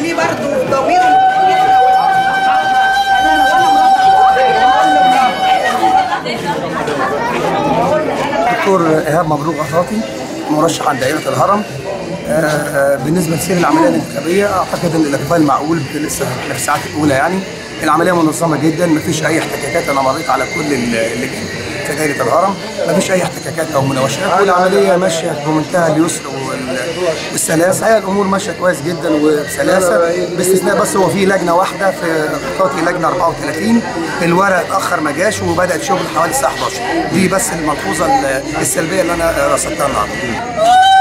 ليه برضه ضمير دكتور ايهاب مبروك عطاطي مرشح عن دائره الهرم آه، بالنسبه لسير العمليه الانتخابيه اعتقد ان الاقبال معقول لسه احنا في الساعات الاولى يعني العمليه منظمه جدا مفيش اي احتكاكات انا مريت على كل ال- اللجان في دائره الهرم مفيش اي احتكاكات او مناوشات والعمليه ماشيه بمنتهى اليسر وال- والسلاسه هي الامور ماشيه كويس جدا وبسلاسه باستثناء بس هو في لجنه واحده في خطاطي لجنه 34 الورق اتاخر ما جاش وبدات شغل حوالي الساعه 11 دي بس الملحوظه السلبيه اللي انا رصدتها النهارده